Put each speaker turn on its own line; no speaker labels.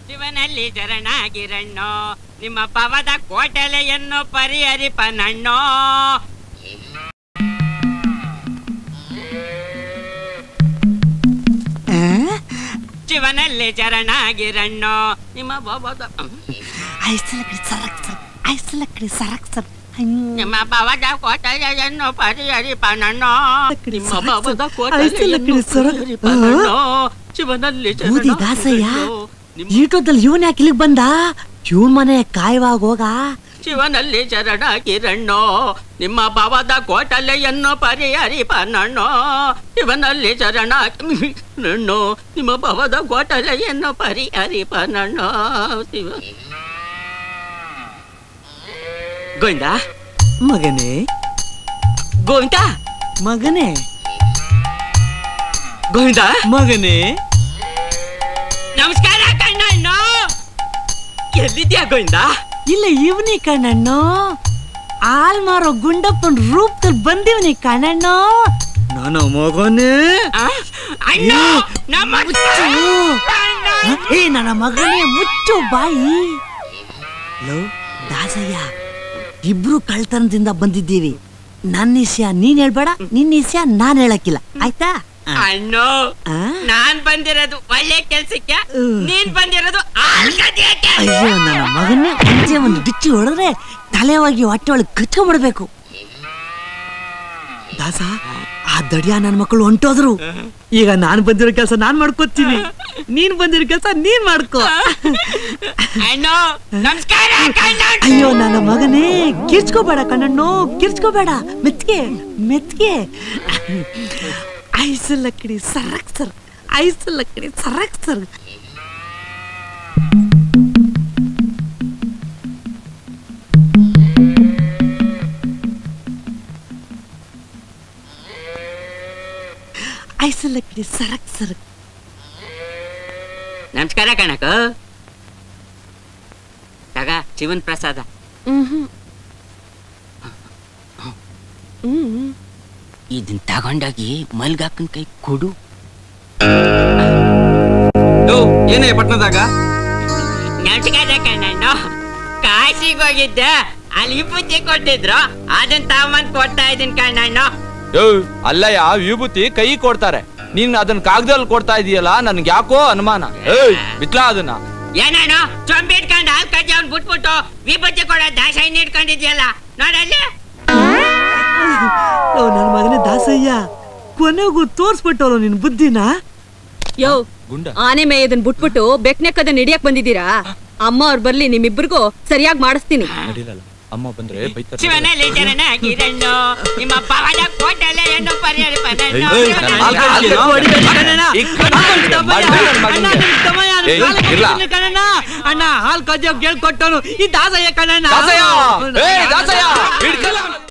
ಶಿವನಲ್ಲಿ ಶರಣಾಗಿರಣ್ಣೋ ನಿಮ್ಮ ಪವದ ಕೋಟಲೆಯನ್ನು ಪರಿಹರಿಪನಣ್ಣೋ ಶಿವನಲ್ಲಿ ಶರಣಾಗಿರಣ್ಣೋ ನಿಮ್ಮ ಪವದ
ಐಸಲಕಡಿ ಸರಕ್ ಸರ್ ಐಸಲಕಡಿ ಸರಕ್ ಸರ್
ನಿಮ್ಮ ಪವದ ಕೋಟಲೆಯನ್ನು ಪರಿಹರಿಪನಣ್ಣೋ ನಿಮ್ಮ ಪವದ
ಐಸಲಕಡಿ
ಕೋಟಲೆಯನ್ನು
ಸರಕ್
ಪರಿಹರಿಪನಣ್ಣೋ ಶಿವನಲ್ಲಿ
ಬೂದಿ ದಾಸಯ್ಯ
ಶರಣಾಗಿರಣ್ಣೋ. ನಿಮ್ಮ
ಈಟೋದಲ್ಲಿ ಇವನ್ ಯಾಕೆ ಇಲ್ಲಿಗೆ ಬಂದ ಇವನ್ ಮನೆ ಕಾಯುವಾಗ ಹೋಗ
ಶಿವನಲ್ಲಿ ಶರಣಾಗಿರಣ್ಣೋ ನಿಮ್ಮ ಭವದ ಕೋಟಲೆಯನ್ನು ಪರಿಹರಿಪನಣ್ಣೋ ಶಿವನಲ್ಲಿ ಶರಣಾಗಿರಣ್ಣೋ ನಿಮ್ಮ ಭವದ ಕೋಟಲೆಯನ್ನು ಪರಿಹರಿಪನಣ್ಣೋ ಶಿವ ಗೋವಿಂದ
ಮಗನೇ
ಗೋವಿಂದ
ಮಗನೇ
ಗೋವಿಂದ
ಮಗನೇ
ನಮಸ್ಕಾರ ಕಣ್ಣಣ್ಣೋ ಎಲ್ಲಿದ್ಯಾ ಗೋವಿಂದ
ಇಲ್ಲ ಇವನಿ ಕಣ್ಣಣ್ಣು ಹಾಲ್ ಮಾರೋ ಗುಂಡಪ್ಪನ್ ರೂಪದಲ್ಲಿ ಬಂದಿವ್ನಿ ಕಣ್ಣಣ್ಣು ನನ್ನ ಮಗನೇ
ಆ? ಅಣ್ಣ ನಮಸ್ಕಾರ ಅಣ್ಣ.
ಏ ನನ್ನ ಮಗನೇ ಮುಚ್ಚು ಬಾಯಿ ಲೋ ದಾಸಯ್ಯ ಇಬ್ರು ಕಳ್ತನದಿಂದ ಬಂದಿದ್ದೀವಿ ನನ್ನ ವಿಷಯ ನೀನ್ ಹೇಳ್ಬೇಡ ನಿನ್ನ ವಿಷಯ ನಾನ್ ಹೇಳಕ್ಕಿಲ್ಲ ಆಯ್ತಾ
ಅಣ್ಣೋ
ಆ?
ನಾನ್ ಬಂದಿರೋದು ಒಳ್ಳೆ ಕೆಲ್ಸಕ್ಕೆ
ಹ್ಮ್.
ನೀನ್ ಬಂದಿರೋದು ಹಾಲ್ ಕದಿಯಕ್ಕೆ.
ಅಯ್ಯೋ ನನ್ನ ಮಗನೇ ಮುಂಚೆ ಒಂದು ಡಿಚ್ಚಿ ಹೊಡೆದ್ರೆ ತಲೆ ಹೋಗಿ ಹೊಟ್ಟೆ ಒಳಗೆ ಕಚ್ಕೊಂಡ್ಬಿಡ್ಬೇಕು ದಾಸ ಆ ದಡಿಯ ನನ್ನ ಮಕ್ಕಳು ಹೊಂಟೋದ್ರು ಈಗ ನಾನ್ ಬಂದಿರೋ ಕೆಲಸ ನಾನ್ ಮಾಡ್ಕೋತೀನಿ ನೀನ್ ಬಂದಿರೋ ಕೆಲಸ ನೀನ್ ಮಾಡ್ಕೋ
ಅಣ್ಣೋ ನಮಸ್ಕಾರ ಕಣ್ಣ
ಅಯ್ಯೋ ನನ್ನ ಮಗನೇ ಕಿರ್ಚ್ಕೋಬೇಡ ಕಣ್ಣಣ್ಣು ಕಿರ್ಚ್ಕೋಬೇಡ ಮೆತ್ಗೆ ಮೆತ್ಗೆ ಐಸ್ ಲಕ್ಕಡಿ ಸರಕ್ ಸರ್ ಐಸ್ ಲಕ್ಕಡಿ ಸರಕ್ ಸರ್ ಐಸ್ ಲಕ್ಕಡಿ ಸರಕ್ ಸರಕ್
ನಮಸ್ಕಾರ ಕಣಕ ತಗ ಶಿವನ್ ಪ್ರಸಾದ ಇದನ್ ತಗೊಂಡೋಗಿ ಮಲ್ಗಾಕನ್ ಕೈ ಕೊಡು
ಏನೇ ಪಟ್ನದಾಗ
ನಮಸ್ಕಾರ ಕಣ್ಣಣ್ಣ ಕಾಶಿಗೆ ಹೋಗಿದ್ದೆ ಅಲ್ಲಿ ಬುದ್ಧಿ ಕೊಟ್ಟಿದ್ರು ಅದನ್ನ ತಗೊಂಬಂದ್ ಕೊಡ್ತಾ ಇದೀನಿ ಕಣ್ಣಣ್ಣ
ಯೋ ಅಲ್ಲಯ್ಯ ವಿಭೂತಿ ಕೈ ಕೊಡ್ತಾರೆ ನೀನ್ ಅದನ್ನ ಕಾಗದಲ್ಲಿ ಕೊಡ್ತಾ ಇದೀಯಲ್ಲ ನನ್ಗೆ ಯಾಕೋ ಅನುಮಾನ ಏಯ್ ಬಿತ್ಲಾ ಅದನ್ನ
ಏನಣ್ಣ ಚೊಂಬಿ ಇಟ್ಕೊಂಡು ಹಾಲ್ ಕಜ್ಜಿ ಅವ್ನ್ ಬಿಟ್ಬಿಟ್ಟು ವಿಭೂತಿ ಕೊಡೋ ದಾಸೈನ್ ಇಟ್ಕೊಂಡಿದ್ಯಲ್ಲ ನೋಡಲ್ಲಿ
ಓ ನನ್ನ ಮಗನೇ ದಾಸಯ್ಯ ಕೊನೆಗೂ ತೋರ್ಸ್ಬಿಟ್ಟವಳು ನಿನ್ ಬುದ್ಧಿನ
ಯೋ
ಗುಂಡ
ಆನೆ ಮೇಯದನ್ ಬಿಟ್ಬಿಟ್ಟು ಬೆಕ್ನೆಕ್ಕದನ್ನ ಹಿಡಿಯಕ್ ಬಂದಿದ್ದೀರಾ ಅಮ್ಮ ಅವ್ರು ಬರ್ಲಿ ನಿಮ್ಮಿಬ್ರಿಗೂ ಸರಿಯಾಗಿ ಮಾಡಿಸ್ತೀನಿ
ನಡೀಲಲ್ಲ ಅಮ್ಮ ಬಂದ್ರೆ ಬೈತಾರೆ
ಶಿವನಲ್ಲಿ ಶರಣಾಗಿರಣ್ಣು ನಿಮ್ಮ ಪವನ ಕೋಟಲೆಯನ್ನು ಪರಿಹರಿಪನಣ್ಣು
ಏಯ್, ನನ್ನ ಹಾಲ್ ಕಜ್ಜಿ. ಈ ಕಣ್ಣು ಮಾಡಿದ್ರೆ ನನ್ ಮಗನ್ಗೆ. ಏಯ್, ಇಲ್ಲ.
ಅಣ್ಣ ಹಾಲ್ ಕಜ್ಜ ಕೇಳ್ಕೊಟ್ಟನು ಈ ದಾಸಯ್ಯ ಕಣ್ಣಣ್ಣ
ದಾಸಯ್ಯ ಏಯ್ ದಾಸಯ್ಯ ಹಿಡ್ಕಲ್ಲ